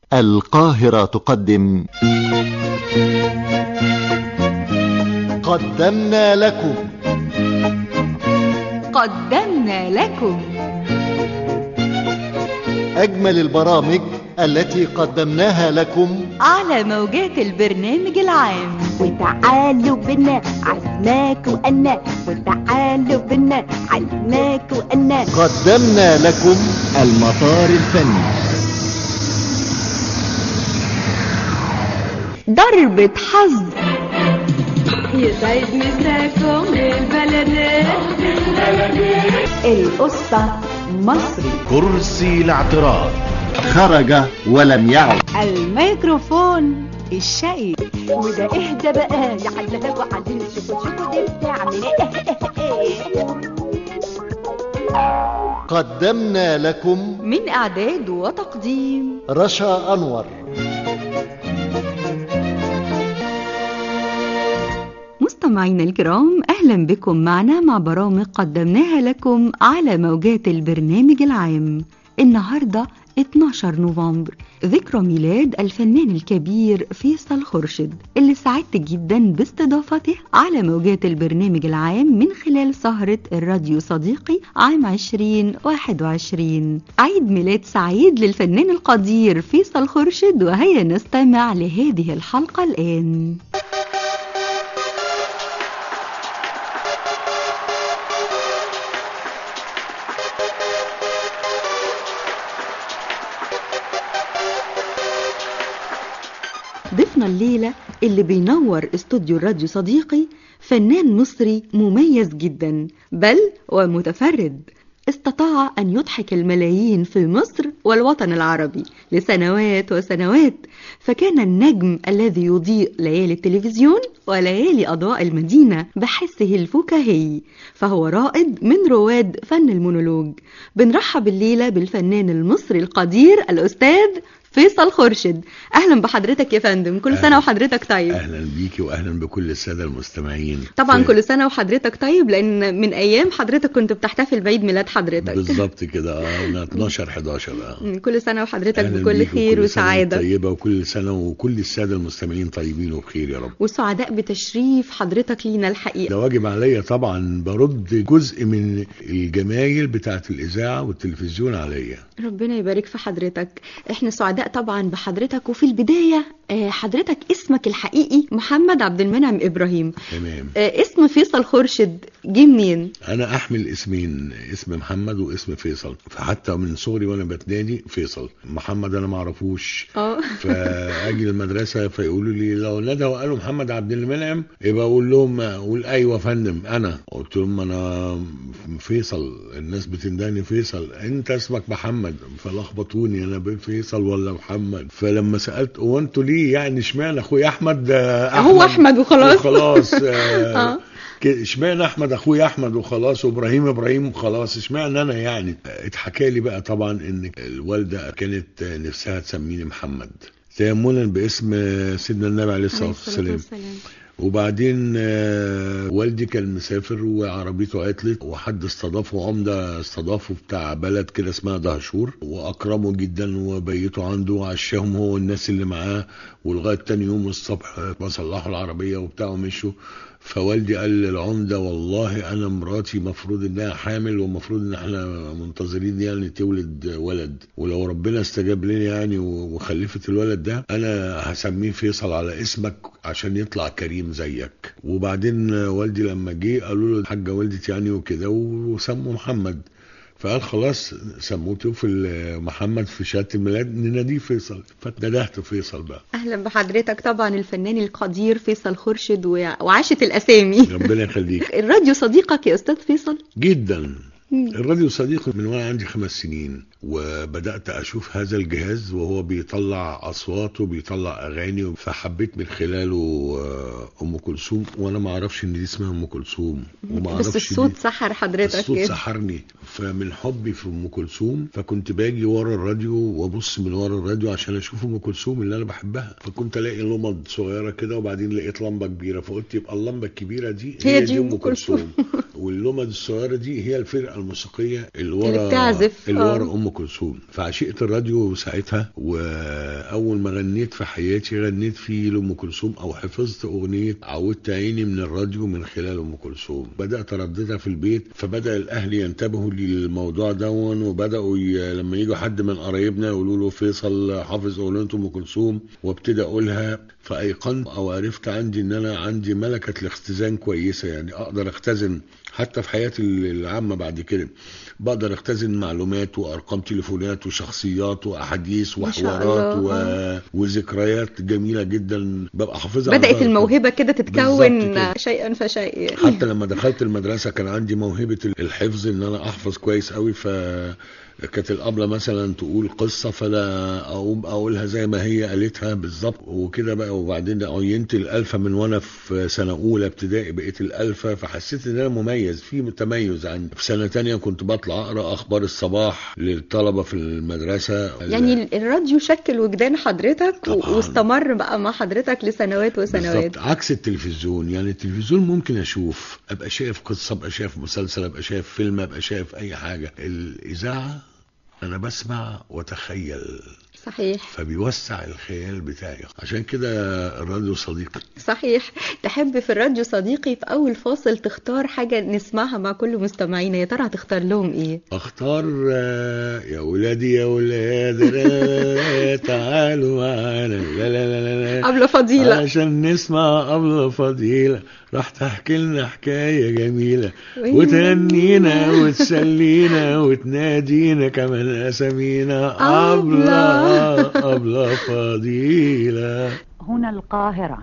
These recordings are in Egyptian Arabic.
القاهرة تقدم قدمنا لكم قدمنا لكم أجمل البرامج التي قدمناها لكم على موجات البرنامج العام وتعالوا بنا عزماك وأنا وتعالوا بنا عزماك وأنا قدمنا لكم المطار الفني ضربة حظ يسعد مساكم البلد القصة مصري كرسي الاعتراض خرج ولم يعد الميكروفون الشقي وده اهدى بقى يا حلاق وعدين شوفوا شوفوا دي بتعمل ايه قدمنا لكم من إعداد وتقديم رشا أنور مستمعينا الكرام أهلا بكم معنا مع برامج قدمناها لكم على موجات البرنامج العام النهاردة 12 نوفمبر ذكرى ميلاد الفنان الكبير فيصل خرشد اللي سعدت جدا باستضافته على موجات البرنامج العام من خلال سهرة الراديو صديقي عام 2021 عيد ميلاد سعيد للفنان القدير فيصل خرشد وهيا نستمع لهذه الحلقة الآن ضيفنا الليلة اللي بينور استوديو الراديو صديقي فنان مصري مميز جدا بل ومتفرد استطاع أن يضحك الملايين في مصر والوطن العربي لسنوات وسنوات فكان النجم الذي يضيء ليالي التلفزيون وليالي أضواء المدينة بحسه الفكاهي فهو رائد من رواد فن المونولوج بنرحب الليلة بالفنان المصري القدير الأستاذ فيصل خرشد اهلا بحضرتك يا فندم كل سنه أهلا. وحضرتك طيب اهلا بيكي واهلا بكل الساده المستمعين طبعا ف- كل سنه وحضرتك طيب لان من ايام حضرتك كنت بتحتفل بعيد ميلاد حضرتك بالظبط كده اه من 12 11 اه مم، كل سنه وحضرتك أهلاً بكل بيكي خير وكل سنة وسعاده طيبه وكل سنه وكل الساده المستمعين طيبين وبخير يا رب وسعداء بتشريف حضرتك لينا الحقيقه ده واجب عليا طبعا برد جزء من الجمايل بتاعت الاذاعه والتلفزيون عليا ربنا يبارك في حضرتك احنا سعداء طبعا بحضرتك وفي البدايه آه، حضرتك اسمك الحقيقي محمد عبد المنعم ابراهيم تمام آه، اسم فيصل خرشد جه منين انا احمل اسمين اسم محمد واسم فيصل فحتى من صغري وانا بتنادي فيصل محمد انا ما اعرفوش اه فاجي المدرسه فيقولوا لي لو ندى وقالوا محمد عبد المنعم يبقى اقول لهم اقول ايوه يا فندم انا قلت لهم انا فيصل الناس بتنداني فيصل انت اسمك محمد فلخبطوني انا بين فيصل ولا محمد فلما سالت هو انتوا ليه يعني اشمعنى اخويا احمد آه، هو احمد وخلاص وخلاص آه. آه كده اشمعنى احمد اخويا احمد وخلاص وابراهيم ابراهيم وخلاص اشمعنى انا يعني اتحكى لي بقى طبعا ان الوالده كانت نفسها تسميني محمد تيمنا باسم سيدنا النبي عليه الصلاه والسلام وبعدين آه، والدي كان مسافر وعربيته عطلت وحد استضافه عمده استضافه بتاع بلد كده اسمها دهشور واكرمه جدا وبيته عنده وعشاهم هو والناس اللي معاه ولغايه تاني يوم الصبح آه، بصلحوا العربيه وبتاع ومشوا فوالدي قال للعمده والله انا مراتي مفروض انها حامل ومفروض ان احنا منتظرين يعني تولد ولد ولو ربنا استجاب لنا يعني وخلفت الولد ده انا هسميه فيصل على اسمك عشان يطلع كريم زيك وبعدين والدي لما جه قالوا له الحاجه ولدت يعني وكده وسموا محمد فقال خلاص سموته في ال- محمد في شهاده الميلاد نناديه فيصل فاتندهت فيصل بقى اهلا بحضرتك طبعا الفنان القدير فيصل خرشد و- وعاشت الاسامي ربنا يخليك الراديو صديقك يا استاذ فيصل جدا الراديو صديقي من وانا عندي خمس سنين وبدات اشوف هذا الجهاز وهو بيطلع اصوات وبيطلع اغاني فحبيت من خلاله آه، ام كلثوم وانا ما اعرفش ان دي اسمها ام كلثوم وما بس اعرفش الصوت دي- سحر حضرتك الصوت كده سحرني فمن حبي في ام كلثوم فكنت باجي ورا الراديو وابص من ورا الراديو عشان اشوف ام كلثوم اللي انا بحبها فكنت الاقي لمض صغيره كده وبعدين لقيت لمبه كبيره فقلت يبقى اللمبه الكبيره دي هي دي أم كلثوم. واللمد الصغيره دي هي الفرقه الموسيقيه اللي اللي ورا بتعزف، اللي آه. ورا ام كلثوم فعشقت الراديو ساعتها واول ما غنيت في حياتي غنيت فيه لام كلثوم او حفظت اغنيه عودت عيني من الراديو من خلال ام كلثوم بدات ارددها في البيت فبدا الاهل ينتبهوا للموضوع دون وبداوا ي... لما يجوا حد من قرايبنا يقولوا له فيصل حافظ اغنيه ام كلثوم وابتدي اقولها فايقنت او عرفت عندي ان انا عندي ملكه الاختزان كويسه يعني اقدر اختزن حتى في حياتي العامه بعد كده بقدر اختزن معلومات وارقام تليفونات وشخصيات واحاديث ما شاء وحوارات و... الله. وذكريات جميله جدا ببقى حافظها عن بدأت ظهر الموهبة كده بالظبط تتكون كده. شيئا فشيئا حتى لما دخلت المدرسة كان عندي موهبة الحفظ ان انا احفظ كويس قوي ف كانت الأبلة مثلا تقول قصة فلا أقوم أقولها زي ما هي قالتها بالظبط وكده بقى وبعدين عينت الألفة من وأنا في سنة أولى ابتدائي بقيت الألفة فحسيت إن أنا مميز في تميز عندي في سنة تانية كنت بطلع أقرأ أخبار الصباح للطلبة في المدرسة يعني الراديو شكل وجدان حضرتك و- طبعاً. واستمر بقى مع حضرتك لسنوات وسنوات بالظبط عكس التلفزيون يعني التلفزيون ممكن اشوف ابقى شايف قصه ابقى شايف مسلسل ابقى شايف فيلم ابقى شايف اي حاجه الاذاعه انا بسمع واتخيل صحيح فبيوسع الخيال بتاعي عشان كده الراديو صديقي صحيح تحب في الراديو صديقي في أول فاصل تختار حاجة نسمعها مع كل مستمعينا يا ترى هتختار لهم إيه؟ اختار آه، يا ولادي يا ولاد لا، تعالوا معانا لا لا لا لا, لا. قبل فضيلة عشان نسمع قبل فضيلة راح تحكي لنا حكاية جميلة وتهنينا وتسلينا وتنادينا كمان أسامينا أبلة أبلة فضيلة هنا القاهرة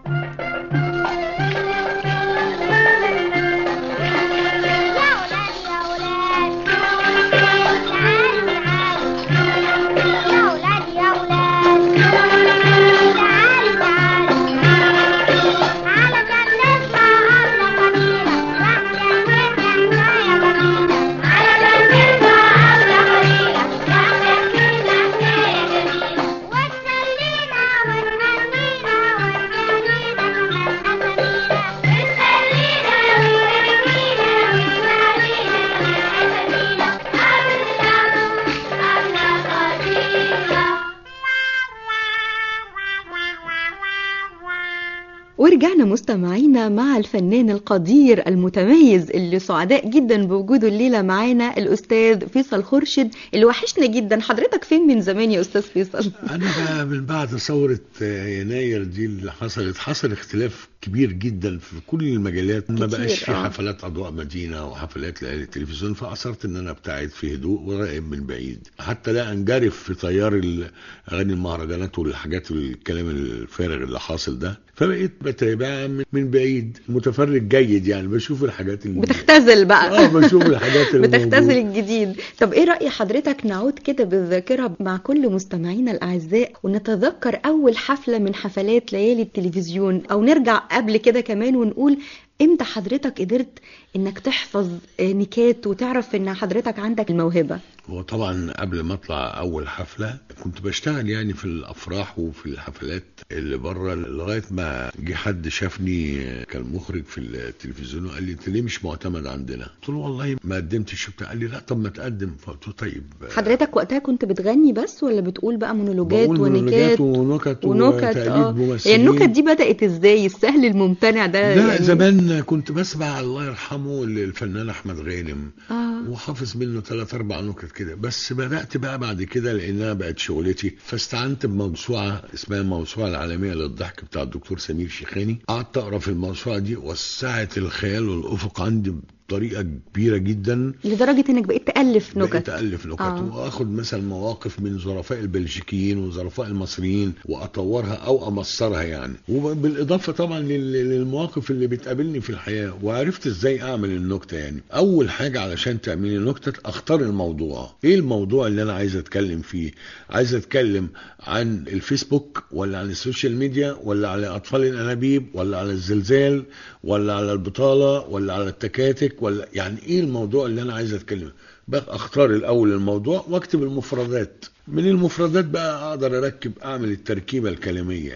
ورجعنا مستمعينا مع الفنان القدير المتميز اللي سعداء جدا بوجوده الليلة معانا الأستاذ فيصل خورشيد اللي وحشنا جدا حضرتك فين من زمان يا أستاذ فيصل؟ أنا بقى من بعد ثورة يناير دي اللي حصلت حصل اختلاف كبير جدا في كل المجالات ما كتير، بقاش في آه. حفلات أضواء مدينة وحفلات ليالي التلفزيون فأصرت إن أنا أبتعد في هدوء وراقب من بعيد حتى لا أنجرف في تيار ال- أغاني المهرجانات والحاجات الكلام الفارغ اللي حاصل ده فبقيت بتابعها من- من بعيد متفرج جيد يعني بشوف الحاجات اللي بتختزل بقى اه بشوف الحاجات اللي بتختزل موجودة. الجديد طب ايه رأي حضرتك نعود كده بالذاكرة مع كل مستمعينا الأعزاء ونتذكر أول حفلة من حفلات ليالي التلفزيون أو نرجع قبل كده كمان ونقول امتى حضرتك قدرت انك تحفظ آه، نكات وتعرف ان حضرتك عندك الموهبة هو طبعا قبل ما اطلع اول حفله كنت بشتغل يعني في الافراح وفي الحفلات اللي بره لغايه ما جه حد شافني كان مخرج في التلفزيون وقال لي انت ليه مش معتمد عندنا؟ قلت له والله ما قدمتش وبتاع قال لي لا طب ما تقدم فقلت له طيب حضرتك وقتها كنت بتغني بس ولا بتقول بقى مونولوجات بقول ونكات مونولوجات ونكت ونكت وتقليد اه ممثلين هي النكت دي بدأت ازاي السهل الممتنع ده لا يعني زمان كنت بسمع الله يرحمه الفنان احمد غانم اه وحافظ منه ثلاث اربع نكت كده بس بدات بقى بعد كده لانها بقت شغلتي فاستعنت بموسوعه اسمها الموسوعه العالميه للضحك بتاع الدكتور سمير شيخاني قعدت اقرا في الموسوعه دي وسعت الخيال والافق عندي بطريقه كبيره جدا لدرجة انك بقيت تألف بقيت نكت ألف نكت آه. وآخد مثلا مواقف من ظرفاء البلجيكيين وظرفاء المصريين وأطورها أو أمصرها يعني وبالإضافة طبعا لل- للمواقف اللي بتقابلني في الحياة وعرفت إزاي أعمل النكتة يعني أول حاجة علشان تعملي نكتة أختار الموضوع إيه الموضوع اللي أنا عايز أتكلم فيه عايز أتكلم عن الفيسبوك ولا عن السوشيال ميديا ولا على أطفال الأنابيب ولا على الزلزال ولا على البطالة ولا على التكاتك ولا يعني ايه الموضوع اللي انا عايز اتكلم بقى اختار الاول الموضوع واكتب المفردات من المفردات بقى اقدر اركب اعمل التركيبة الكلامية يعني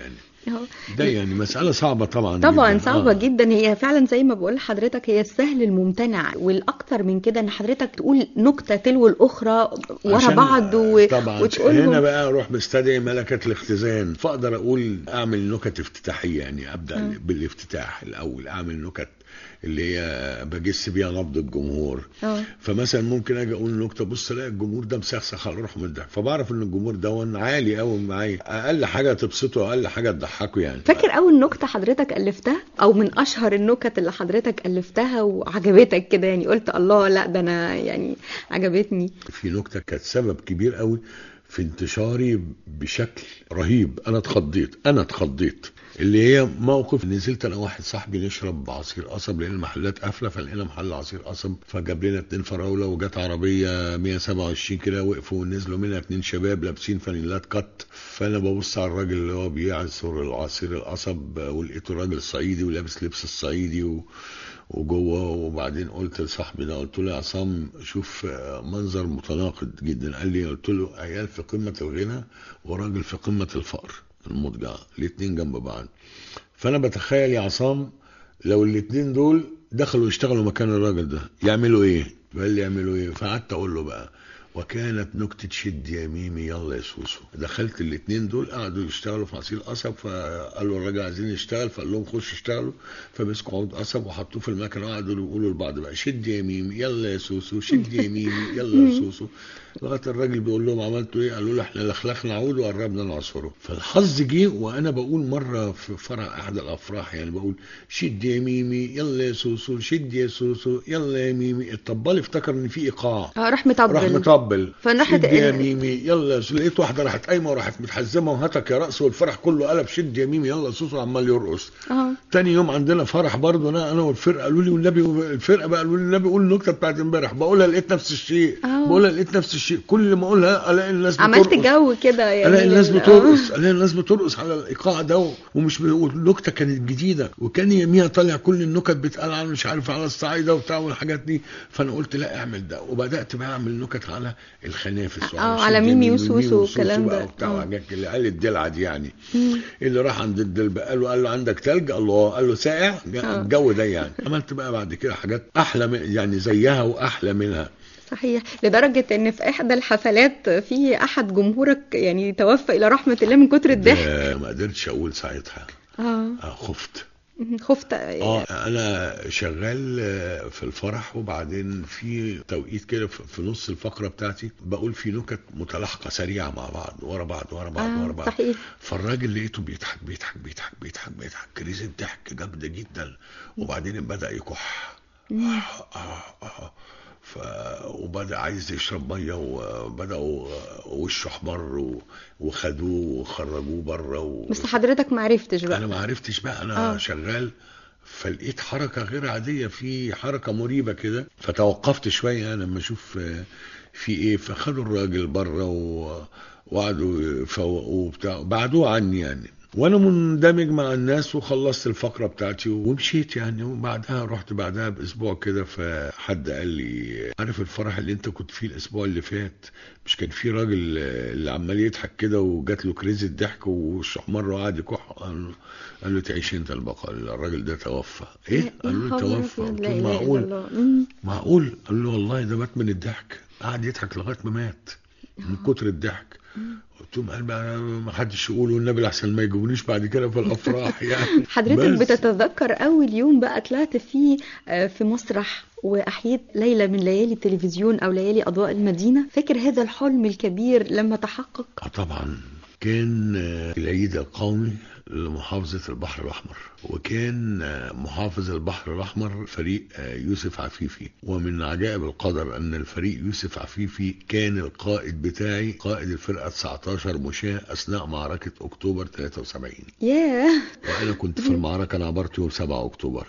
أهو. ده يعني مسألة صعبة طبعا طبعا جداً. صعبة آه. جدا هي فعلا زي ما بقول لحضرتك هي السهل الممتنع والاكتر من كده ان حضرتك تقول نكتة تلو الاخرى ورا عشان- بعض و... طبعا وتقولهم هنا بقى اروح مستدعي ملكة الاختزان فاقدر اقول اعمل نكت افتتاحية يعني ابدا آه. بالافتتاح الاول اعمل نكت اللي هي بجس بيها نبض الجمهور اه فمثلا ممكن اجي اقول نكته بص الاقي الجمهور ده مسخسخ على روحه من الضحك فبعرف ان الجمهور ده عالي قوي معايا اقل حاجه تبسطه اقل حاجه تضحكه يعني فاكر اول نكتة حضرتك ألفتها او من اشهر النكت اللي حضرتك ألفتها وعجبتك كده يعني قلت الله لا ده انا يعني عجبتني في نكته كانت سبب كبير قوي في انتشاري بشكل رهيب انا اتخضيت انا اتخضيت اللي هي موقف نزلت انا واحد صاحبي نشرب عصير قصب لان المحلات قافله فلقينا محل عصير قصب فجاب لنا اتنين فراوله وجت عربيه 127 كده وقفوا ونزلوا منها اتنين شباب لابسين فانيلات كت فانا ببص على الراجل اللي هو بيعصر العصير القصب ولقيته راجل صعيدي ولابس لبس الصعيدي و... وجوه وبعدين قلت لصاحبي ده قلت له يا عصام شوف آه، منظر متناقض جدا قال لي قلت له عيال في قمه الغنى وراجل في قمه الفقر المضجع الاتنين جنب بعض فانا بتخيل يا عصام لو الاتنين دول دخلوا يشتغلوا مكان الراجل ده يعملوا ايه قال لي يعملوا ايه فقعدت اقول له بقى وكانت نكتة شد يا ميمي يلا يا سوسو دخلت الاتنين دول قعدوا يشتغلوا في عصير قصب فقالوا الراجل عايزين نشتغل فقال لهم خش اشتغلوا فمسكوا عود قصب وحطوه في المكنه وقعدوا يقولوا لبعض بقى شد يا ميمي يلا يا سوسو شد يا ميمي يلا يا سوسو لغايه الراجل بيقول لهم عملتوا ايه قالوا له احنا لخلخنا عود وقربنا نعصره فالحظ جه وانا بقول مره في فرح احد الافراح يعني بقول شد يا ميمي يلا يا سوسو شد يا سوسو يلا يا ميمي الطبال افتكر ان في ايقاع اه راح مطبل راح مطبل فراحت- شد يا ميمي يلا يا سوسو لقيت واحده راحت قايمه وراحت متحزمه وهتك يا رأس والفرح كله قلب شد يا ميمي يلا يا سوسو عمال يرقص اه تاني يوم عندنا فرح برضه انا انا والفرقه قالوا لي والنبي الفرقه بقى قالوا لي النبي قول النكته بتاعت امبارح بقولها لقيت نفس الشيء آه. بقولها لقيت نفس الشيء كل ما اقولها الاقي الناس عملت بترقص. جو كده يعني الاقي الناس لل- بترقص الاقي الناس بترقص على الايقاع ده و- ومش ب- والنكته كانت جديده وكان يوميها طالع كل النكت بتقال على مش عارف على الصعايده وبتاع والحاجات دي فانا قلت لا اعمل ده وبدات بقى اعمل نكت على الخنافس وعلى آه، شد على ميمي يمين وسوسو وسوسو والكلام بقى ده. وبتاع آه. وحاجات اللي قال الدلعه دي يعني مم. اللي راح عند الدلبة قال له قال له عندك تلج الله قال له ساقع آه. الجو ده يعني عملت بقى بعد كده حاجات احلى من يعني زيها واحلى منها صحيح لدرجة ان في احدى الحفلات في احد جمهورك يعني توفى الى رحمة الله من كتر الضحك آه، ما قدرتش اقول ساعتها اه آه، خفت خفت اه انا شغال آه، في الفرح وبعدين في توقيت كده في في نص الفقره بتاعتي بقول في نكت متلاحقه سريعه مع بعض ورا بعض ورا بعض ورا آه بعض صحيح فالراجل لقيته بيضحك بيضحك بيضحك بيضحك بيضحك كريزة ضحك جامدة جدا وبعدين بدأ يكح آه آه آه ف... وبدأ عايز يشرب مية وبدأوا وشه احمر و... وخدوه وخرجوه بره و... بس حضرتك ما عرفتش انا بقى ما عرفتش بقى انا آه. شغال فلقيت حركة غير عادية في حركة مريبة كده فتوقفت شوية لما اشوف آه، في ايه فخدوا الراجل بره و... وقعدوا يفوقوه وبتاع بعدوه عني يعني وانا مندمج مع الناس وخلصت الفقره بتاعتي ومشيت يعني وبعدها رحت بعدها باسبوع كده فحد قال لي عارف الفرح اللي انت كنت فيه الاسبوع اللي فات مش كان في راجل آه، اللي عمال يضحك كده وجات له كريزه ضحك ووشه احمر وقعد يكح قال له قال له تعيش انت البقاء الراجل ده توفى ايه يا قال له خبر توفى أبيض، قلت لا له إله إلا معقول الله. مم. معقول قال له والله ده مات من الضحك قعد يضحك لغايه ما مات من كتر الضحك قلت لهم قال بقى ما حدش يقول والنبي احسن ما يجيبونيش بعد كده في الافراح يعني حضرتك بس. بتتذكر اول يوم بقى طلعت فيه آه، في مسرح واحييت ليله من ليالي التلفزيون او ليالي اضواء المدينه فاكر هذا الحلم الكبير لما تحقق اه طبعا كان آه، العيد القومي لمحافظة البحر الأحمر وكان آه، محافظ البحر الأحمر فريق آه، يوسف عفيفي ومن عجائب القدر أن الفريق يوسف عفيفي كان القائد بتاعي قائد الفرقة 19 مشاة أثناء معركة أكتوبر 73 ياه وأنا كنت في المعركة أنا عبرت يوم 7 أكتوبر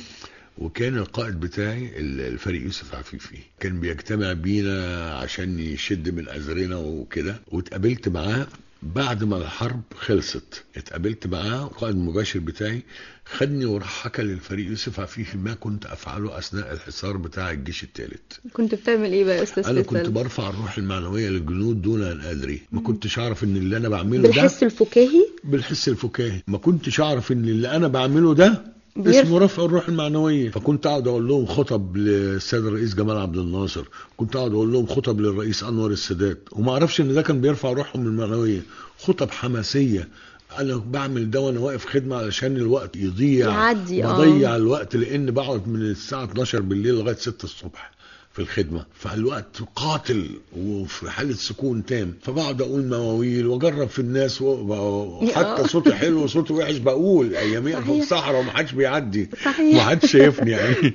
وكان القائد بتاعي ال- الفريق يوسف عفيفي كان بيجتمع بينا عشان يشد من أزرنا وكده واتقابلت معاه بعد ما الحرب خلصت اتقابلت معاه القائد المباشر بتاعي خدني وراح حكى للفريق يوسف عفيفي ما كنت افعله اثناء الحصار بتاع الجيش الثالث كنت بتعمل ايه بقى يا استاذ انا كنت فيصل؟ برفع الروح المعنويه للجنود دون ان ادري ما كنتش اعرف ان اللي انا بعمله ده بالحس الفكاهي بالحس الفكاهي ما كنتش اعرف ان اللي انا بعمله ده بيرفع. اسمه رفع الروح المعنويه فكنت اقعد اقول لهم خطب للسيد الرئيس جمال عبد الناصر كنت اقعد اقول لهم خطب للرئيس انور السادات وما اعرفش ان ده كان بيرفع روحهم المعنويه خطب حماسيه انا بعمل ده وانا واقف خدمه علشان الوقت يضيع يعدي، آه. بضيع الوقت لان بقعد من الساعه 12 بالليل لغايه 6 الصبح في الخدمة فالوقت قاتل وفي حالة سكون تام فبقعد أقول مواويل وأجرب في الناس و- آه. وحتى صوتي حلو وصوتي وحش بقول أياميها في صحيح. الصحراء ومحدش بيعدي صحيح. محدش شايفني يعني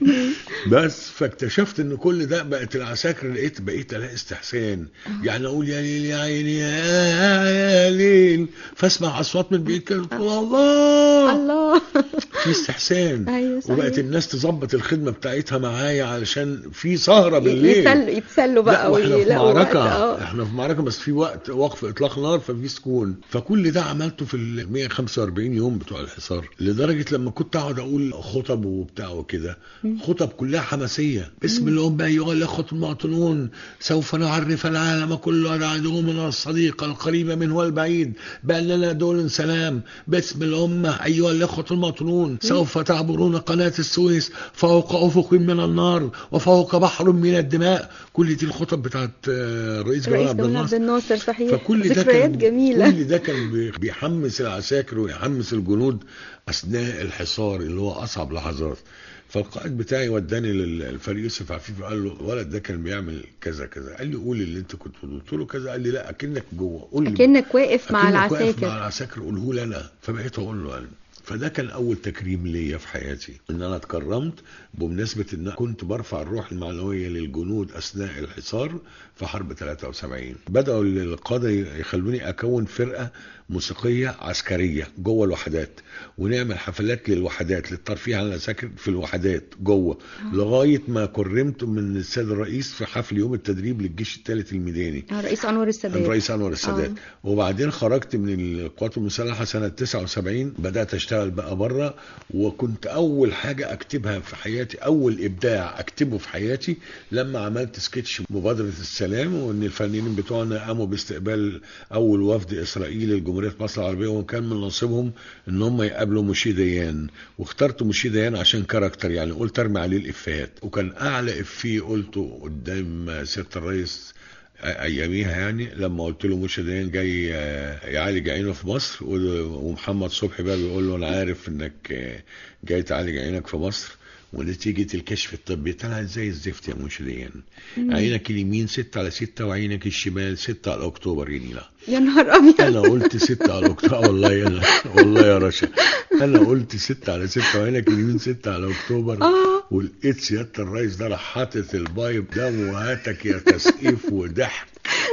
بس فاكتشفت ان كل ده بقت العساكر لقيت بقيت الاقي استحسان يعني اقول يا ليل يا عيني يا, يا ليل فاسمع اصوات من بعيد كده تقول الله الله في استحسان أيوة صحيح. وبقت الناس تظبط الخدمه بتاعتها معايا علشان في سهره بالليل يتسلوا يتسلوا لا بقى واحنا في ويلاقوا وقت معركه اه احنا في معركه بس في وقت وقف اطلاق نار ففي سكون فكل ده عملته في ال 145 يوم بتوع الحصار لدرجه لما كنت اقعد اقول خطب وبتاع وكده خطب كلها حماسيه بسم الامه ايها الاخوه المواطنون سوف نعرف العالم كله على عدونا الصديق القريب منه والبعيد باننا دول سلام باسم الامه ايها الاخوه المواطنون سوف تعبرون قناه السويس فوق افق من النار وفوق بحر من الدماء كل دي الخطب بتاعت آه، الرئيس جمال رئيس عبد جمال عبد الناصر الناصر صحيح فكل ده ذكريات كان جميلة كل ده كان بي- بيحمس العساكر ويحمس الجنود اثناء الحصار اللي هو اصعب لحظات فالقائد بتاعي وداني للفريق يوسف عفيف قال له الولد ده كان بيعمل كذا كذا قال لي قول اللي انت كنت بتقوله قلت له كذا قال لي لا اكنك جوه قول لي كأنك واقف مع أكنك واقف مع العساكر العساكر قوله لي انا فبقيت اقول له انا فده كان اول تكريم ليا في حياتي ان انا اتكرمت بمناسبه ان أنا كنت برفع الروح المعنويه للجنود اثناء الحصار في حرب 73 بداوا القاده يخلوني اكون فرقه موسيقيه عسكريه جوه الوحدات ونعمل حفلات للوحدات للترفيه عن العساكر في الوحدات جوه لغايه ما كرمت من السيد الرئيس في حفل يوم التدريب للجيش الثالث الميداني آه، رئيس أنور السادات الرئيس انور السادات آه. وبعدين خرجت من القوات المسلحه سنه 79 بدات اشتغل بقى بره وكنت اول حاجه اكتبها في حياتي اول ابداع اكتبه في حياتي لما عملت سكتش مبادره السلام وان الفنانين بتوعنا قاموا باستقبال اول وفد اسرائيلي لجمهوريه مصر العربيه وكان من نصيبهم ان هم يقابلوا مشي ديان واخترت مشي ديان عشان كاركتر يعني قلت ارمي عليه الافيهات وكان اعلى افيه قلته قدام سياده الرئيس اياميها يعني لما قلت له مش ديان جاي آه، يعالج عينه في مصر و- ومحمد صبحي بقى بيقول له انا عارف انك آه، جاي تعالج عينك في مصر ونتيجة الكشف الطبي طلعت زي الزفت يا مش ديان عينك اليمين ستة على ستة وعينك الشمال ستة على اكتوبر يا نيلة يا نهار أبيض انا قلت ستة على اكتوبر والله انا والله يا رشا انا قلت ستة على ستة وعينك اليمين ستة على اكتوبر آه. ولقيت سيادة الرئيس ده راح حاطط البايب ده وهاتك يا تسقيف وضحك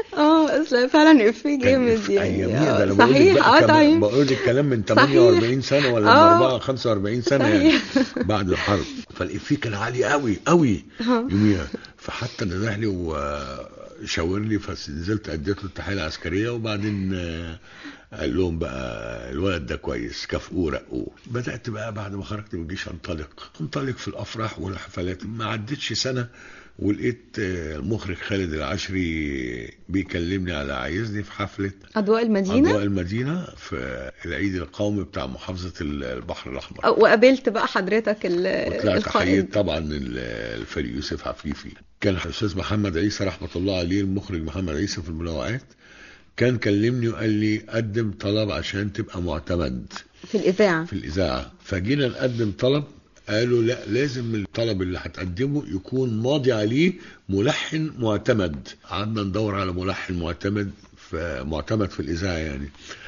اه اصل فعلا افيه كان جامد في يعني اياميها ده آه، انا بقول لك صحيح بقى اه كمان- صحيح بقول لك كلام من صحيح. 48 سنه ولا من آه. 4 45 سنه يعني صحيح. بعد الحرب فالافيه كان عالي قوي قوي آه. يوميها فحتى نده لي وشاور لي فنزلت اديت له التحيه العسكريه وبعدين آه، قال لهم بقى الولد ده كويس كافئوه رقوه بدات بقى بعد ما خرجت من الجيش انطلق انطلق في الافراح والحفلات ما عدتش سنه ولقيت آه، المخرج خالد العشري بيكلمني على عايزني في حفله اضواء المدينه أضواء المدينة في العيد القومي بتاع محافظة البحر الأحمر آه، وقابلت بقى حضرتك ال- وطلعت حقيقي القائد طبعا ال- الفريق يوسف عفيفي كان الأستاذ محمد عيسى رحمة الله عليه المخرج محمد عيسى في المنوعات كان كلمني وقال لي قدم طلب عشان تبقى معتمد في الاذاعه في الإذاعة فجينا نقدم طلب قالوا لا لازم الطلب اللي هتقدمه يكون ماضي عليه ملحن معتمد قعدنا ندور على ملحن معتمد في معتمد في الإذاعة يعني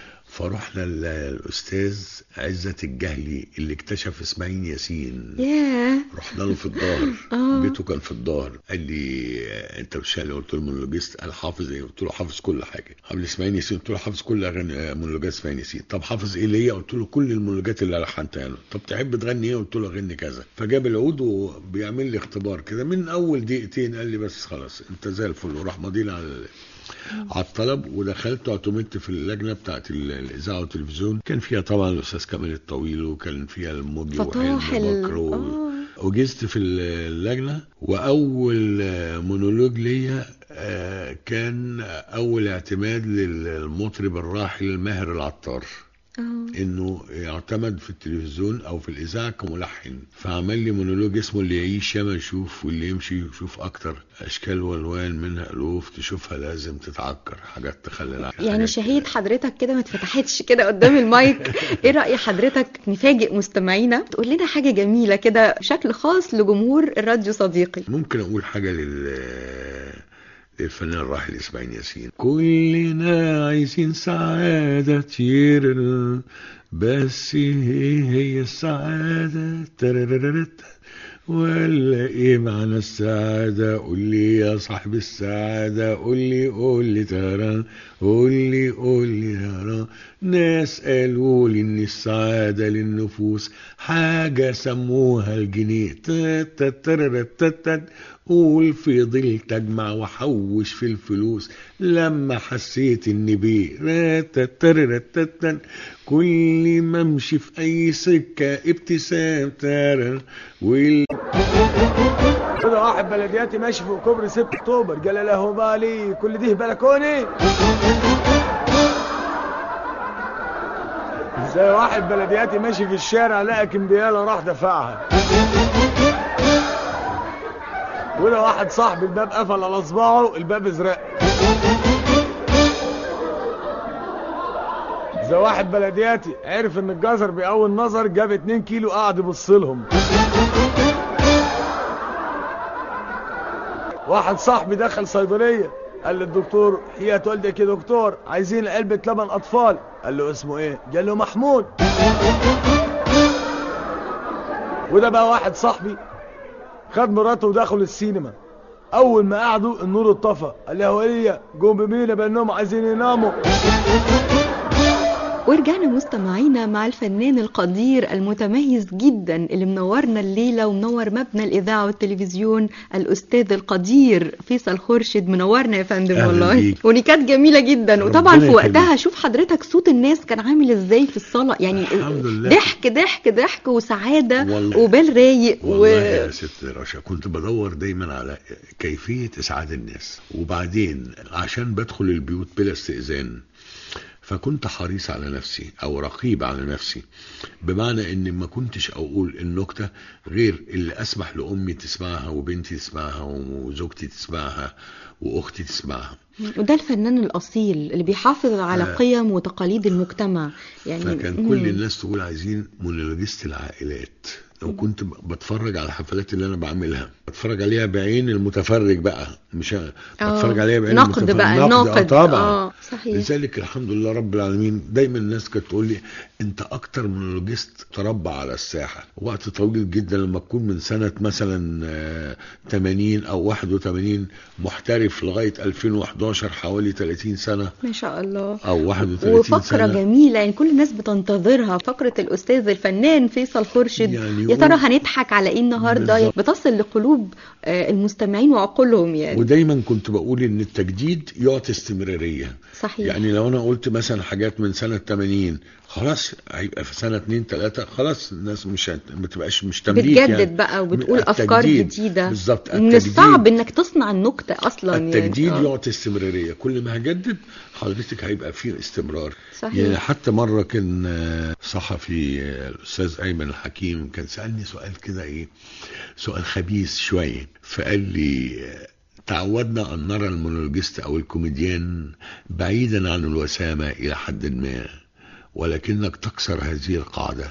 فرحنا للأستاذ عزت الجهلي اللي اكتشف اسماعيل ياسين ياه رحنا له في الظهر آه. بيته كان في الظهر قال لي آه، انت مش شايل قلت له مونولوجيست قال حافظ ايه قلت له حافظ كل حاجه حافظ اسماعيل ياسين قلت له حافظ كل اغاني آه، مونولوجات اسماعيل ياسين طب حافظ ايه ليا قلت له كل المونولوجات اللي لحنتها له طب تحب تغني ايه قلت له اغني كذا فجاب العود وبيعمل لي اختبار كده من اول دقيقتين قال لي بس خلاص انت زي الفل وراح ماضينا على ال- على الطلب ودخلت اعتمدت في اللجنه بتاعت ال- الاذاعه والتلفزيون كان فيها طبعا الاستاذ كامل الطويل وكان فيها الموجي فطاح ال- وحلمي بكر و- آه. وجزت في اللجنه واول آه، مونولوج ليا آه، كان اول اعتماد للمطرب الراحل ماهر العطار آه. انه يعتمد في التلفزيون او في الاذاعه كملحن فعمل لي مونولوج اسمه اللي يعيش ياما يشوف واللي يمشي يشوف اكتر اشكال والوان منها الوف تشوفها لازم تتعكر حاجات تخلي العقل يعني حاجات- شهية حضرتك كده ما اتفتحتش كده قدام المايك ايه رأي حضرتك نفاجئ مستمعينا تقول لنا حاجة جميلة كده بشكل خاص لجمهور الراديو صديقي ممكن اقول حاجه لل للفنان الراحل اسماعيل ياسين كلنا عايزين سعادة تيرر بس ايه هي السعادة تررررت ولا ايه معنى السعادة قول لي يا صاحب السعادة قول لي قول لي ترى قول لي قول لي ترى ناس قالوا لي ان السعادة للنفوس حاجة سموها الجنيه تتترتتت قول فضلت اجمع واحوش في الفلوس لما حسيت اني بيه تتترتتت كل ما امشي في اي سكة ابتسام ترى وال كده واحد بلدياتي ماشي فوق كوبري 6 اكتوبر قال له بالي كل دي بلكوني زي واحد بلدياتي ماشي في الشارع لقى كمبياله راح دفعها وده واحد صاحبي الباب قفل على صباعه الباب ازرق زي واحد بلدياتي عرف ان الجزر بأول نظر جاب 2 كيلو قعد يبص لهم واحد صاحبي دخل صيدليه قال للدكتور حياة والدك يا دكتور عايزين علبة لبن أطفال قال له اسمه إيه؟ قال له محمود وده بقى واحد صاحبي خد مراته ودخلوا السينما أول ما قعدوا النور اتطفى قال له ولية قوم بمينا بأنهم عايزين يناموا ورجعنا مستمعينا مع الفنان القدير المتميز جدا اللي منورنا الليلة ومنور مبنى الإذاعة والتلفزيون الأستاذ القدير فيصل خورشيد منورنا يا فندم أهلا والله بيك. ونكات جميلة جدا وطبعا ربنا في وقتها يخليك. شوف حضرتك صوت الناس كان عامل ازاي في الصالة يعني الحمد لله. ضحك ضحك ضحك وسعادة والله. وبال رايق والله يا ست رشا كنت بدور دايما على كيفية إسعاد الناس وبعدين عشان بدخل البيوت بلا استئذان فكنت حريص على نفسي او رقيب على نفسي بمعنى ان ما كنتش اقول النكتة غير اللي اسمح لامي تسمعها وبنتي تسمعها وزوجتي تسمعها واختي تسمعها وده الفنان الأصيل اللي بيحافظ على ف- قيم وتقاليد المجتمع يعني فكان مم. كل الناس تقول عايزين مونولوجيست العائلات وكنت ب- بتفرج على الحفلات اللي انا بعملها بتفرج عليها بعين المتفرج بقى مش ه- آه، بتفرج عليها بعين نقد المتفرج. بقى، نقد، آه ناقد. طبعا آه، صحيح. لذلك الحمد لله رب العالمين دايما الناس كانت تقول لي انت اكتر مونولوجيست تربى على الساحه وقت طويل جدا لما تكون من سنه مثلا آه، 80 او 81 محترف لغايه 2011 حوالي 30 سنه ما شاء الله او 31 وفقرة سنه جميلة يعني كل الناس بتنتظرها فقرة الأستاذ الفنان فيصل خورشيد يعني يا ترى يقول- هنضحك على إيه النهاردة بالظبط. بتصل لقلوب آه، المستمعين وعقولهم يعني ودايما كنت بقول ان التجديد يعطي استمراريه صحيح يعني لو انا قلت مثلا حاجات من سنه 80 خلاص هيبقى في سنه 2 3 خلاص الناس مش هت- ما تبقاش مش تمليك بتجدد يعني. بقى وبتقول أفكار التجديد. جديدة بالظبط من التجديد- الصعب إنك تصنع النكتة أصلا التجديد يعني. آه، يعطي استمراريه كل ما هجدد حضرتك هيبقى فيه استمرار صحيح. يعني حتى مره كان آه، صحفي آه، الاستاذ ايمن الحكيم كان سالني سؤال كده ايه سؤال خبيث شويه فقال لي آه، تعودنا ان نرى المونولوجيست او الكوميديان بعيدا عن الوسامه الى حد ما ولكنك تكسر هذه القاعده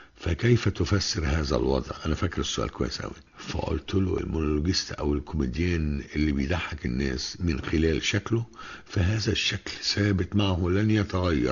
فكيف تفسر هذا الوضع انا فاكر السؤال كويس قوي فقلت له المونولوجيست او الكوميديان اللي بيضحك الناس من خلال شكله فهذا الشكل ثابت معه لن يتغير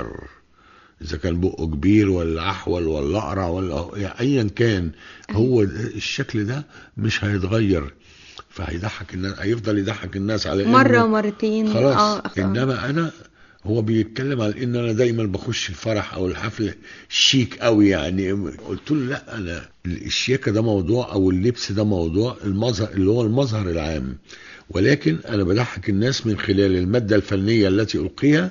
اذا كان بقه كبير ولا احول ولا اقرع ولا يعني ايا كان هو ده- الشكل ده مش هيتغير فهيضحك الناس هيفضل يضحك الناس على إنه مرة مرتين خلاص آه، آه. انما انا هو بيتكلم على ان انا دايما بخش الفرح او الحفله شيك قوي يعني قلت له لا انا الشياكه ده موضوع او اللبس ده موضوع المظهر اللي هو المظهر العام ولكن انا بضحك الناس من خلال الماده الفنيه التي القيها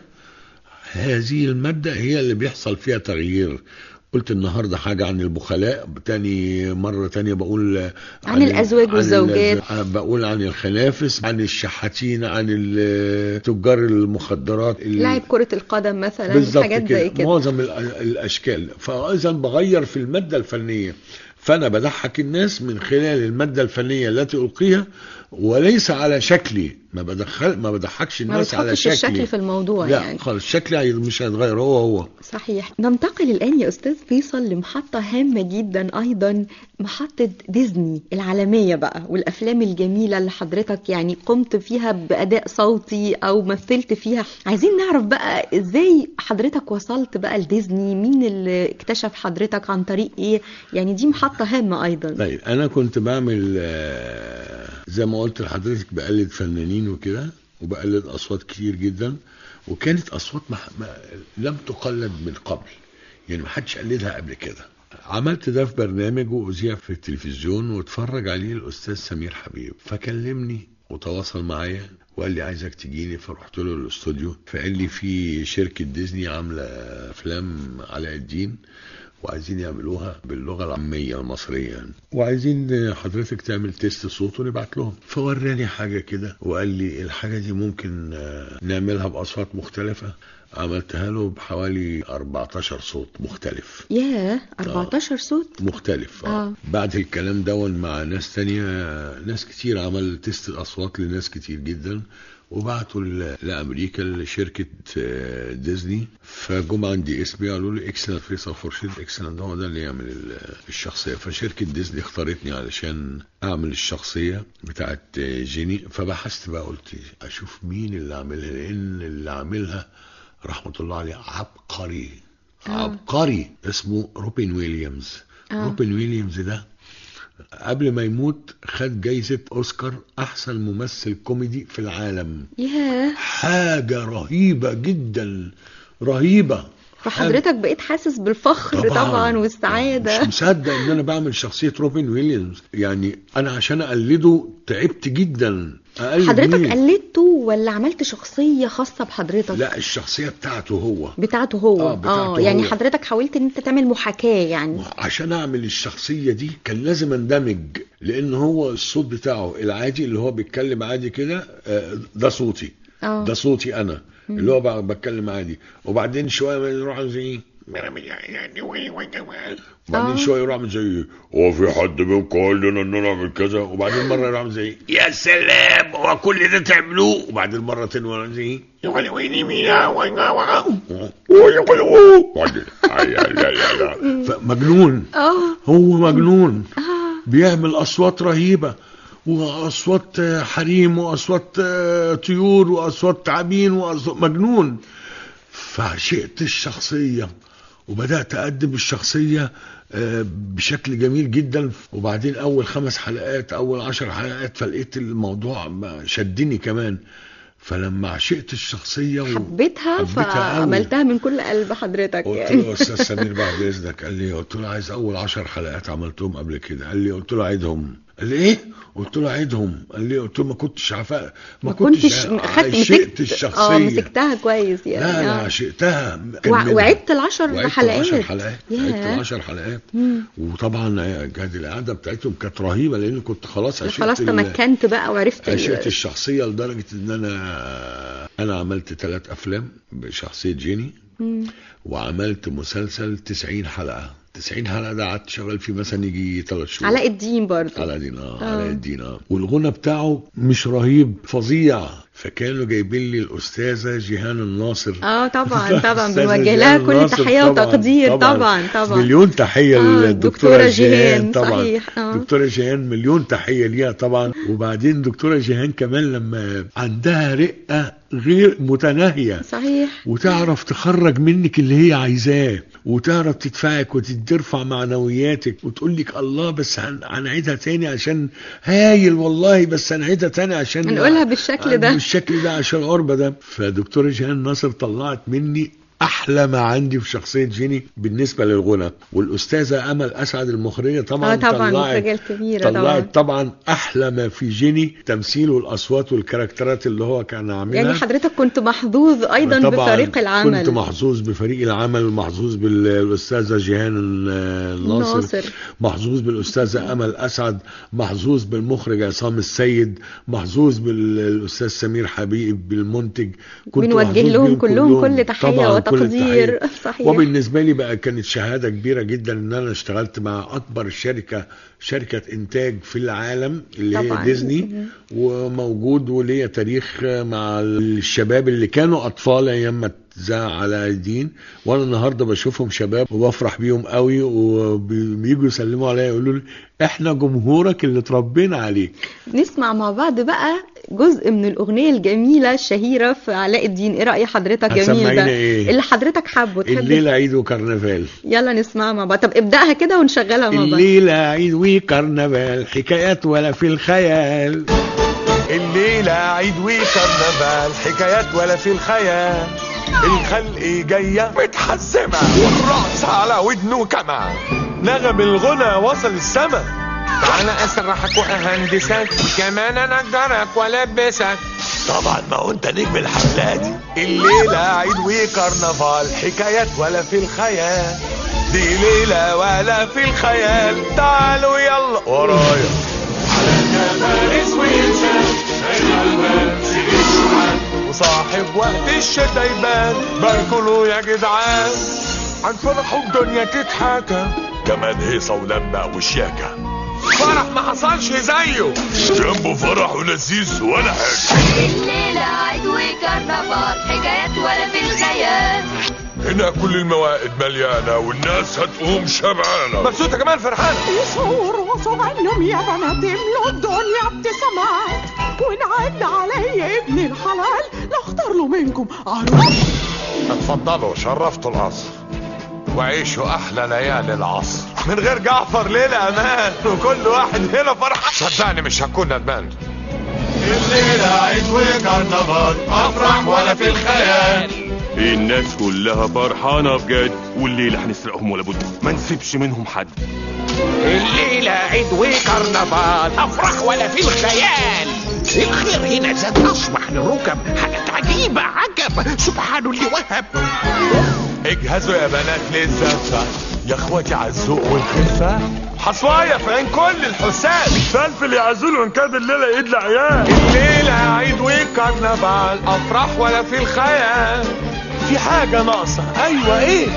هذه الماده هي اللي بيحصل فيها تغيير قلت النهارده حاجه عن البخلاء تاني مره تانية بقول عن الأزواج عن والزوجات. الأز- بقول عن الخنافس عن الشحاتين عن ال- تجار المخدرات ال- لاعب كرة القدم مثلا بالظبط حاجات زي كده معظم ال- الاشكال فاذا بغير في الماده الفنيه فانا بضحك الناس من خلال الماده الفنيه التي القيها وليس على شكلي ما بدخل ما بضحكش ما الناس على بتحطش شكلي الشكل في الموضوع لا يعني خالص شكلي هي- مش هيتغير هو هو صحيح ننتقل الآن يا أستاذ فيصل لمحطة هامة جدا أيضا محطة ديزني العالمية بقى والأفلام الجميلة اللي حضرتك يعني قمت فيها بأداء صوتي أو مثلت فيها عايزين نعرف بقى إزاي حضرتك وصلت بقى لديزني مين اللي اكتشف حضرتك عن طريق إيه يعني دي محطة هامة أيضا طيب انا كنت بعمل آه، زي ما قلت لحضرتك بقلد فنانين وكده وبقلد اصوات كتير جدا وكانت اصوات ما ما لم تقلد من قبل يعني ما حدش قلدها قبل كده عملت ده في برنامج واذيع في التلفزيون واتفرج عليه الاستاذ سمير حبيب فكلمني وتواصل معايا وقال لي عايزك تجيني فرحت له الاستوديو فقال لي في شركه ديزني عامله افلام علاء الدين وعايزين يعملوها باللغه العاميه المصريه يعني. وعايزين حضرتك تعمل تيست صوت ونبعت لهم فوراني حاجه كده وقال لي الحاجه دي ممكن آه، نعملها باصوات مختلفه عملتها له بحوالي 14 صوت مختلف ياه 14 صوت مختلف آه. آه. بعد الكلام دون مع ناس تانية ناس كتير عمل تيست الاصوات لناس كتير جدا وبعتوا ل- لامريكا لشركه آه، ديزني فجم عندي اسمي قالوا لي اكسلنت فيصل خورشيد اكسلنت هو ده اللي يعمل ال- الشخصيه فشركه ديزني اختارتني علشان اعمل الشخصيه بتاعت آه، جيني فبحثت بقى قلت اشوف مين اللي عاملها لان اللي عاملها رحمه الله عليه عبقري عبقري اسمه روبن ويليامز آه. روبن ويليامز ده قبل ما يموت خد جايزة أوسكار أحسن ممثل كوميدي في العالم ياه حاجة رهيبة جدا رهيبة فحضرتك بقيت حاسس بالفخر طبعا, والسعادة مش مصدق ان انا بعمل شخصية روبن ويليامز يعني انا عشان اقلده تعبت جدا اقلد حضرتك مين؟ قلدته ولا عملت شخصية خاصة بحضرتك لا الشخصية بتاعته هو بتاعته هو آه، بتاعته يعني هو. حضرتك حاولت ان انت تعمل محاكاة يعني عشان اعمل الشخصيه دي كان لازم اندمج لان هو الصوت بتاعه العادي اللي هو بيتكلم عادي كده آه، ده صوتي اه ده صوتي انا اللي هو بقى بتكلم عادي وبعدين شويه ما يروح عامل زي وبعدين آه. شويه يروح عامل زي هو في حد منكم قال لنا ان انا اعمل كذا وبعدين مره يروح عامل زي يا سلام هو كل ده تعملوه وبعدين مره تانية يروح عامل زي مجنون اه هو مجنون اه بيعمل اصوات رهيبه واصوات آه، حريم واصوات آه، طيور واصوات تعابين واصوات مجنون فعشقت الشخصيه وبدات اقدم الشخصيه آه، بشكل جميل جدا وبعدين اول خمس حلقات اول عشر حلقات فلقيت الموضوع ما شدني كمان فلما عشقت الشخصيه و- حبيتها حبيتها أوي. فعملتها من كل قلب حضرتك قلت يعني له استاذ سمير بعد اذنك قال لي قلت له عايز اول عشر حلقات عملتهم قبل كده قال لي قلت له عيدهم قال لي ايه قلت له عيدهم قال لي قلت له ما كنتش عارفه ما, ما كنتش ع- خدت عشقت مسكت اه الشخصيه مسكتها كويس يعني لا لا آه. عشقتها كان وع- منها. وعدت العشر وعدت حلقات العشر حلقات ياه. عدت العشر حلقات مم. وطبعا كانت القعده بتاعتهم كانت رهيبه لان كنت خلاص عشقت خلاص ال- تمكنت بقى وعرفت ال- عشقت الشخصيه لدرجه ان انا انا عملت ثلاث افلام بشخصيه جيني مم. وعملت مسلسل 90 حلقة 90 حلقة ده قعدت شغال فيه مثلا يجي 3 شهور علاء الدين برضه علاء الدين اه آه. علاء الدين اه والغنى بتاعه مش رهيب فظيع فكانوا جايبين لي الاستاذه جيهان الناصر اه طبعا طبعا الأستاذة بنوجه جيهان لها كل الناصر تحيه طبعاً، وتقدير طبعا طبعا مليون تحيه آه، للدكتوره الدكتورة جيهان جيهان، طبعا صحيح، آه. دكتوره جيهان مليون تحيه ليها طبعا وبعدين دكتوره جيهان كمان لما عندها رقه غير متناهيه صحيح وتعرف تخرج منك اللي هي عايزاه وتعرف تدفعك وترفع معنوياتك وتقول لك الله بس هن- هنعيدها تاني عشان هايل والله بس هنعيدها تاني عشان هنقولها بالشكل ده. بالشكل ده عشان القربة ده فدكتورة جيهان ناصر طلعت مني احلى ما عندي في شخصيه جيني بالنسبه للغنى والاستاذه امل اسعد المخرجه طبعا اه طبعا طلعت المخرجة الكبيرة طبعا طلعت طبعا احلى ما في جيني تمثيل والاصوات والكاركترات اللي هو كان عاملها يعني حضرتك كنت محظوظ ايضا طبعاً بفريق العمل كنت محظوظ بفريق العمل محظوظ بالاستاذه جيهان الناصر ناصر. محظوظ بالاستاذه امل اسعد محظوظ بالمخرج عصام السيد محظوظ بالاستاذ سمير حبيب بالمنتج كنت بنوجه محظوظ لهم بيهم كلهم كل تحية طبعاً كل وتقدير. التحية. صحيح. وبالنسبه لي بقى كانت شهاده كبيره جدا ان انا اشتغلت مع اكبر شركه شركه انتاج في العالم اللي طبعاً. هي ديزني وموجود وليا تاريخ مع الشباب اللي كانوا اطفال ايام ما اتذاع على ايدين وانا النهارده بشوفهم شباب وبفرح بيهم قوي وبييجوا يسلموا عليا يقولوا لي احنا جمهورك اللي اتربينا عليك نسمع مع بعض بقى جزء من الأغنية الجميلة الشهيرة في علاء الدين إيه رأي حضرتك جميل هتسمعينا ده إيه؟ اللي حضرتك حابه تحب الليله عيد وكرنفال يلا نسمعها مع بعض طب ابدأها كده ونشغلها مع بعض الليله عيد وكرنفال حكايات ولا في الخيال الليلة عيد وكرنفال حكايات ولا في الخيال الخلق جاية متحزمة والرأس على ودنه كمان نغم الغنى وصل السما تعالى اسرحك واهندسك كمان انجرك والبسك طبعا ما هو انت نجم الحفلات الليلة عيد وكرنفال حكايات ولا في الخيال دي ليلة ولا في الخيال تعالوا يلا ورايا وصاحب وقت الشتا يبان باركلوا يا جدعان عن فرحوا الدنيا تتحكى كمان هيصة ولمة وشياكة فرح ما حصلش زيه جنبه فرح ولذيذ ولا حاجة الليلة عيد وكرنفال حكايات ولا في الخيال هنا كل الموائد مليانة والناس هتقوم شبعانة مبسوطة كمان فرحانة يصور وصغنم يا بنات املوا الدنيا ابتسامات ونعد علي ابن الحلال لاختار له منكم عروس اتفضلوا شرفتوا القصر وعيشوا احلى ليالي العصر من غير جعفر ليلة امان وكل واحد هنا فرحان صدقني مش هكون ندمان الليلة عيد وكرنفال افرح ولا في الخيال الناس كلها فرحانة بجد والليلة هنسرقهم ولا بد ما نسيبش منهم حد الليلة عيد وكرنفال افرح ولا في الخيال الخير هنا زاد اصبح للركب حاجات عجيبة عجب سبحان اللي وهب اجهزوا يا بنات للزفة يا اخواتي على الذوق والخفة حصوايا في عين كل الحساد فلفل يعزلوا ان كاد الليلة ايد العيال الليلة عيد وكرنفال افرح ولا في الخيال في حاجة ناقصة ايوه ايه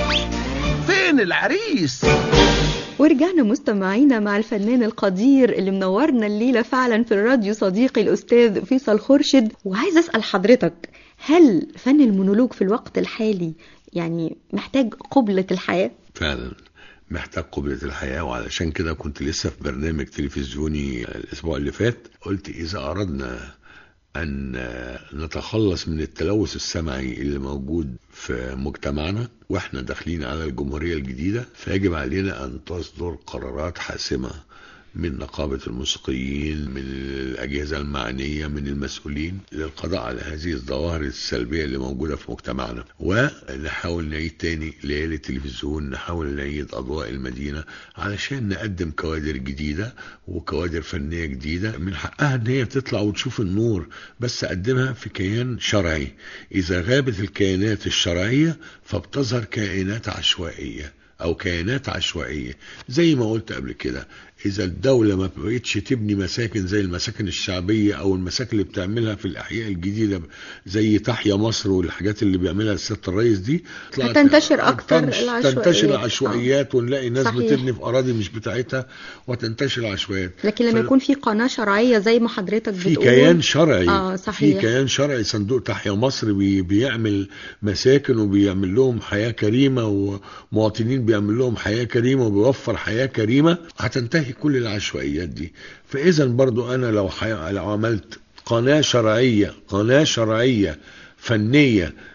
فين العريس ورجعنا مستمعينا مع الفنان القدير اللي منورنا الليلة فعلا في الراديو صديقي الأستاذ فيصل خورشد وعايز أسأل حضرتك هل فن المونولوج في الوقت الحالي يعني محتاج قبلة الحياة؟ فعلا محتاج قبلة الحياة وعلشان كده كنت لسه في برنامج تلفزيوني الأسبوع اللي فات قلت إذا أردنا أن نتخلص من التلوث السمعي اللي موجود في مجتمعنا وإحنا داخلين على الجمهورية الجديدة فيجب علينا أن تصدر قرارات حاسمة من نقابة الموسيقيين من الأجهزة المعنية من المسؤولين للقضاء على هذه الظواهر السلبية اللي موجودة في مجتمعنا ونحاول نعيد تاني ليالي التلفزيون نحاول نعيد أضواء المدينة علشان نقدم كوادر جديدة وكوادر فنية جديدة من حقها ان هي تطلع وتشوف النور بس أقدمها في كيان شرعي إذا غابت الكيانات الشرعية فبتظهر كائنات عشوائية او كيانات عشوائيه زي ما قلت قبل كده اذا الدوله ما بقتش تبني مساكن زي المساكن الشعبيه او المساكن اللي بتعملها في الاحياء الجديده زي تحيا مصر والحاجات اللي بيعملها السياده الرئيس دي طلعت- هتنتشر أكتر تنش- العشوائيات. تنتشر آه. العشوائيات ونلاقي ناس صحيح. بتبني في اراضي مش بتاعتها وتنتشر العشوائيات لكن لما فال- يكون في قناة شرعية زي ما حضرتك في بتقول كيان شرعي اه صحيح في كيان شرعي صندوق تحيا مصر بي بيعمل مساكن وبيعمل لهم حياة كريمة ومواطنين بيعمل لهم حياة كريمة وبيوفر حياة كريمة هتنتهي كل العشوائيات دي فإذا برضو أنا لو, حي... لو عملت قناة شرعية قناة شرعية فنية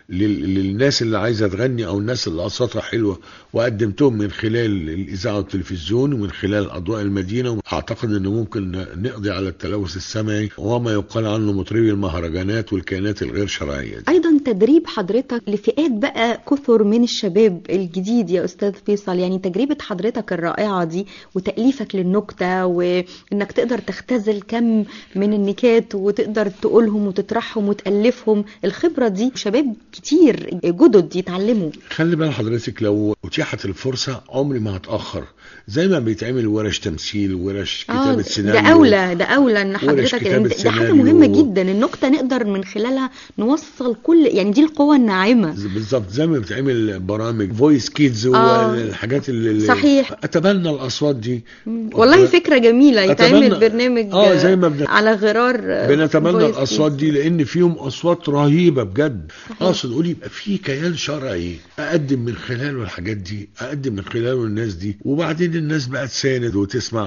لل- للناس اللي عايزه تغني او الناس اللي اصواتها حلوه وقدمتهم من خلال الاذاعه والتلفزيون ومن خلال اضواء المدينه اعتقد ان ممكن نقضي على التلوث السمعي وما يقال عنه مطربي المهرجانات والكيانات الغير شرعيه دي. ايضا تدريب حضرتك لفئات بقى كثر من الشباب الجديد يا استاذ فيصل يعني تجربة حضرتك الرائعة دي وتأليفك للنكتة وانك تقدر تختزل كم من النكات وتقدر تقولهم وتطرحهم وتألفهم الخبرة دي شباب كتير جدد يتعلموا خلي بال حضرتك لو اتيحت الفرصه عمري ما هتاخر زي ما بيتعمل ورش تمثيل ورش كتابه ده سيناريو اولى ده اولى ان ورش حضرتك كتابة انت- ده حاجه سيناريو. مهمه جدا النكته نقدر من خلالها نوصل كل يعني دي القوه الناعمه بالظبط زي ما بتعمل برامج فويس كيدز آه. والحاجات اللي اللي- صحيح. اتبنى الاصوات دي والله فكره جميله يتعمل أتمنى- برنامج آه، زي ما بن- على غرار بنتمنى voice الاصوات kids. دي لان فيهم اصوات رهيبه بجد صحيح. اقصد اقول يبقى في كيان شرعي اقدم من خلاله الحاجات دي اقدم من خلاله الناس دي وبعدين الناس بقى تساند وتسمع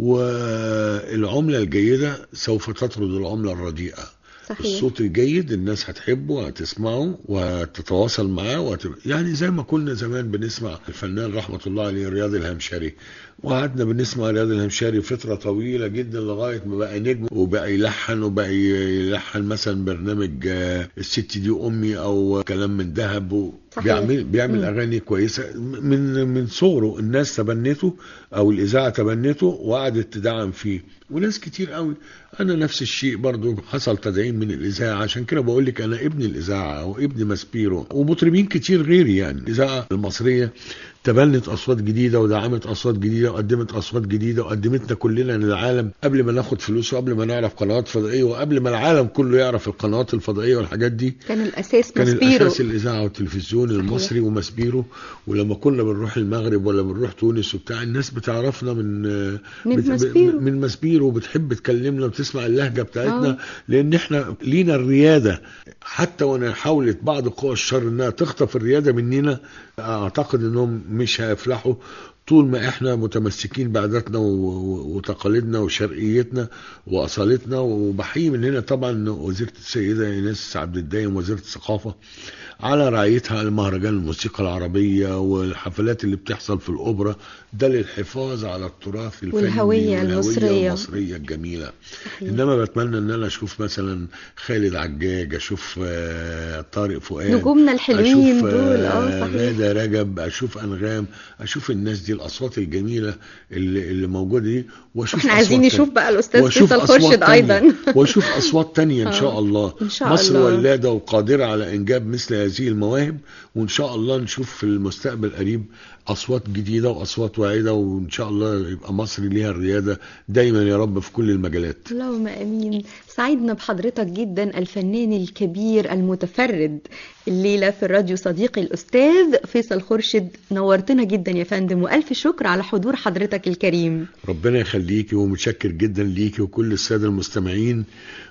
والعمله الجيده سوف تطرد العمله الرديئه صحيح الصوت الجيد الناس هتحبه وهتسمعه وهتتواصل معاه وهت... يعني زي ما كنا زمان بنسمع الفنان رحمة الله عليه رياض الهمشري وقعدنا بنسمع رياض الهمشري فترة طويلة جدا لغاية ما بقى نجم وبقى يلحن وبقى يلحن مثلا برنامج آه، الست دي أمي أو كلام من ذهب و... صحيح. بيعمل بيعمل مم. اغاني كويسه من من صغره الناس تبنته او الاذاعه تبنته وقعدت تدعم فيه وناس كتير قوي انا نفس الشيء برضو حصل تدعيم من الاذاعه عشان كده بقول لك انا ابن الاذاعه او ابن ماسبيرو ومطربين كتير غيري يعني الاذاعه المصريه تبنت اصوات جديده ودعمت اصوات جديده وقدمت اصوات جديده وقدمتنا كلنا للعالم قبل ما ناخد فلوس وقبل ما نعرف قنوات فضائيه وقبل ما العالم كله يعرف القنوات الفضائيه والحاجات دي كان الاساس كان ماسبيرو الاساس الاذاعه والتلفزيون المصري ومسبيرو ولما كنا بنروح المغرب ولا بنروح تونس وبتاع الناس بتعرفنا من من بت- ماسبيرو. من مسبيرو وبتحب تكلمنا وتسمع اللهجه بتاعتنا آه. لان احنا لينا الرياده حتى وانا حاولت بعض قوى الشر انها تخطف الرياده مننا اعتقد انهم مش هيفلحوا طول ما احنا متمسكين بعاداتنا و- و- وتقاليدنا وشرقيتنا واصالتنا وبحيي من هنا طبعا وزيره السيده ايناس عبد الدايم وزيره الثقافه على رعايتها على مهرجان الموسيقى العربيه والحفلات اللي بتحصل في الاوبرا ده للحفاظ على التراث الفني والهوية المصرية. المصريه الجميله صحيح. انما بتمنى ان انا اشوف مثلا خالد عجاج اشوف آه، طارق فؤاد نجومنا الحلوين اشوف دول اه صحيح غادة رجب اشوف انغام اشوف الناس دي الاصوات الجميله اللي, اللي موجوده دي واشوف احنا عايزين أصوات نشوف تانية. بقى الاستاذ واشوف فيصل أصوات خورشيد تانية. ايضا واشوف اصوات تانية ان شاء آه. الله إن شاء مصر الله. ولاده وقادره على انجاب مثل هذه المواهب وان شاء الله نشوف في المستقبل القريب اصوات جديده واصوات واعده وان شاء الله يبقى مصر ليها الرياده دايما يا رب في كل المجالات اللهم امين سعدنا بحضرتك جدا الفنان الكبير المتفرد الليله في الراديو صديقي الاستاذ فيصل خورشيد نورتنا جدا يا فندم والف شكر على حضور حضرتك الكريم ربنا يخليكي ومتشكر جدا ليكي وكل الساده المستمعين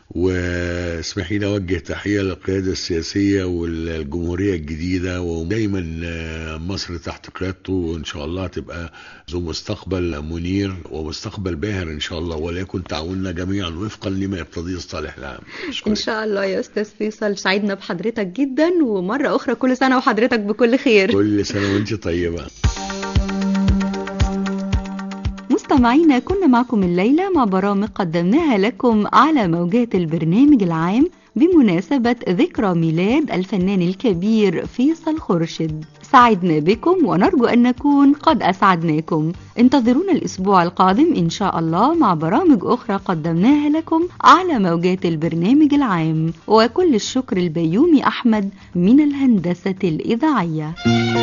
واسمحي لي اوجه تحيه للقياده السياسيه والجمهوريه الجديده ودايما آه، مصر تحت قيادته وان شاء الله تبقى ذو مستقبل منير ومستقبل باهر ان شاء الله وليكن تعاوننا جميعا وفقا لما يقتضيه الصالح العام ان شاء الله يا استاذ فيصل سعدنا بحضرتك جدا ومره اخرى كل سنه وحضرتك بكل خير كل سنه وانت طيبه مستمعينا كنا معكم الليلة مع برامج قدمناها لكم على موجات البرنامج العام بمناسبة ذكرى ميلاد الفنان الكبير فيصل خورشيد سعدنا بكم ونرجو أن نكون قد أسعدناكم انتظرونا الأسبوع القادم إن شاء الله مع برامج أخرى قدمناها لكم على موجات البرنامج العام وكل الشكر البيومي أحمد من الهندسة الإذاعية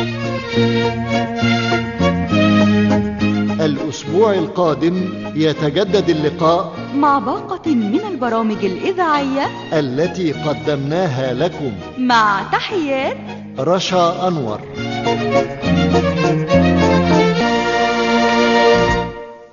الأسبوع القادم يتجدد اللقاء مع باقة من البرامج الإذاعية التي قدمناها لكم مع تحيات رشا أنور